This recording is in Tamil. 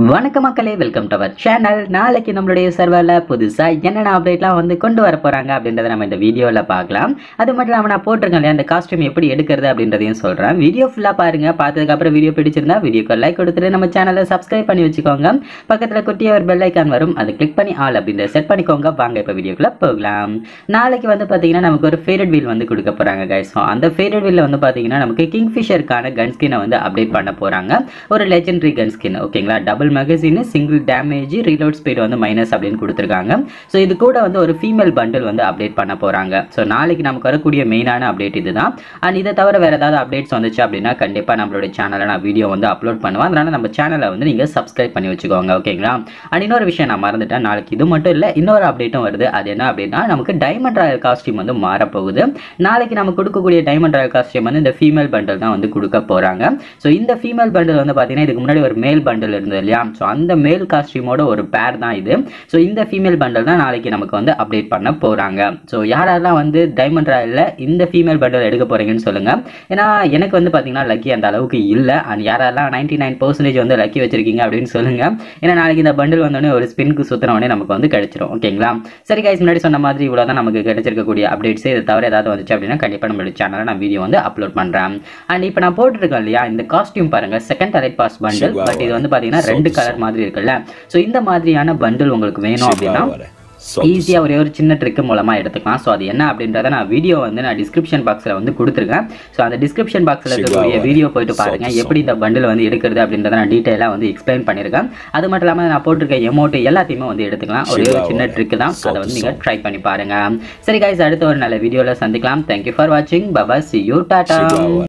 வணக்கம் மக்களே வெல்கம் டு அவர் சேனல் நாளைக்கு நம்மளுடைய சர்வரில் புதுசாக என்னென்ன அப்டேட்லாம் வந்து கொண்டு வர போகிறாங்க அப்படின்றத நம்ம இந்த வீடியோவில் பார்க்கலாம் அது மட்டும் இல்லாமல் நான் போட்டிருக்கேன் இல்லையா அந்த காஸ்டியூம் எப்படி எடுக்கிறது அப்படின்றதையும் சொல்கிறேன் வீடியோ ஃபுல்லாக பாருங்கள் பார்த்ததுக்கப்புறம் வீடியோ பிடிச்சிருந்தா வீடியோக்கு லைக் கொடுத்துட்டு நம்ம சேனலை சப்ஸ்கிரைப் பண்ணி வச்சுக்கோங்க பக்கத்தில் குட்டிய ஒரு பெல் ஐக்கான் வரும் அதை கிளிக் பண்ணி ஆல் அப்படின்ற செட் பண்ணிக்கோங்க வாங்க இப்போ வீடியோக்குள்ளே போகலாம் நாளைக்கு வந்து பார்த்தீங்கன்னா நமக்கு ஒரு ஃபேவரட் வீல் வந்து கொடுக்க போகிறாங்க கைஸ் அந்த ஃபேவரட் வீலில் வந்து பார்த்தீங்கன்னா நமக்கு கிங்ஃபிஷருக்கான கன் ஸ்கினை வந்து அப்டேட் பண்ண போகிறாங்க ஒரு லெஜெண்டரி கன் ஸ்கின் ஓகேங்களா double magazine single damage reload speed வந்து மைனஸ் அப்படின்னு கொடுத்துருக்காங்க ஸோ இது கூட வந்து ஒரு ஃபீமேல் பண்டில் வந்து அப்டேட் பண்ண போகிறாங்க ஸோ நாளைக்கு நமக்கு வரக்கூடிய மெயினான அப்டேட் இதுதான் அண்ட் இதை தவிர வேறு ஏதாவது அப்டேட்ஸ் வந்துச்சு அப்படின்னா கண்டிப்பாக நம்மளுடைய சேனலில் நான் வீடியோ வந்து அப்லோட் பண்ணுவேன் அதனால் நம்ம சேனலை வந்து நீங்கள் சப்ஸ்கிரைப் பண்ணி வச்சுக்கோங்க ஓகேங்களா அண்ட் இன்னொரு விஷயம் நான் மறந்துட்டேன் நாளைக்கு இது மட்டும் இல்லை இன்னொரு அப்டேட்டும் வருது அது என்ன அப்படின்னா நமக்கு டைமண்ட் ராயல் காஸ்டியூம் வந்து மாறப்போகுது நாளைக்கு நம்ம கொடுக்கக்கூடிய டைமண்ட் ராயல் காஸ்டியூம் வந்து இந்த ஃபீமேல் பண்டில் தான் வந்து கொடுக்க போகிறாங்க ஸோ இந்த ஃபீமேல் பண்டில் வந்து பார்த்தீங்கன்னா இதுக்கு முன்னாடி ஒரு மேல் பண்டில் இருந்தது இல்லையா ஸோ அந்த மேல் காஸ்டியூமோட ஒரு பேர் தான் இது ஸோ இந்த ஃபீமேல் பண்டில் தான் நாளைக்கு நமக்கு வந்து அப்டேட் பண்ண போகிறாங்க ஸோ யாரெல்லாம் வந்து டைமண்ட் ராயலில் இந்த ஃபீமேல் பண்டில் எடுக்க போகிறீங்கன்னு சொல்லுங்கள் ஏன்னா எனக்கு வந்து பார்த்தீங்கன்னா லக்கி அந்த அளவுக்கு இல்லை அண்ட் யாரெல்லாம் நைன்டி நைன் பர்சன்டேஜ் வந்து லக்கி வச்சிருக்கீங்க அப்படின்னு சொல்லுங்கள் ஏன்னா நாளைக்கு இந்த பண்டில் வந்தோடனே ஒரு ஸ்பின்க்கு சுற்றின உடனே நமக்கு வந்து கிடைச்சிரும் ஓகேங்களா சரி கைஸ் முன்னாடி சொன்ன மாதிரி இவ்வளோ தான் நமக்கு கிடைச்சிருக்கக்கூடிய அப்டேட்ஸ் இதை தவிர ஏதாவது வந்துச்சு அப்படின்னா கண்டிப்பாக நம்மளுடைய சேனலில் நான் வீடியோ வந்து அப்லோட் பண்ணுறேன் அண்ட் இப்போ நான் போட்டிருக்கேன் இல்லையா இந்த காஸ்டியூம் பாருங்க second allied pass bundle but இது வந்து பார்த்தீங்கன்னா ரெண்டு கலர் மாதிரி இருக்குல்ல ஸோ இந்த மாதிரியான பண்டில் உங்களுக்கு வேணும் அப்படின்னா ஈஸியாக ஒரே ஒரு சின்ன ட்ரிக்கு மூலமாக எடுத்துக்கலாம் ஸோ அது என்ன அப்படின்றத நான் வீடியோ வந்து நான் டிஸ்கிரிப்ஷன் பாக்ஸில் வந்து கொடுத்துருக்கேன் ஸோ அந்த டிஸ்கிரிப்ஷன் பாக்ஸில் இருக்கக்கூடிய வீடியோ போயிட்டு பாருங்க எப்படி இந்த பண்டில் வந்து எடுக்கிறது அப்படின்றத நான் டீட்டெயிலாக வந்து எக்ஸ்பிளைன் பண்ணியிருக்கேன் அது மட்டும் இல்லாமல் நான் போட்டிருக்க எமௌண்ட் எல்லாத்தையுமே வந்து எடுத்துக்கலாம் ஒரே ஒரு சின்ன ட்ரிக்கு தான் அதை வந்து நீங்கள் ட்ரை பண்ணி பாருங்க சரி கைஸ் அடுத்த ஒரு நல்ல வீடியோவில் சந்திக்கலாம் தேங்க்யூ ஃபார் வாட்சிங் பபா சி யூ டாட்டா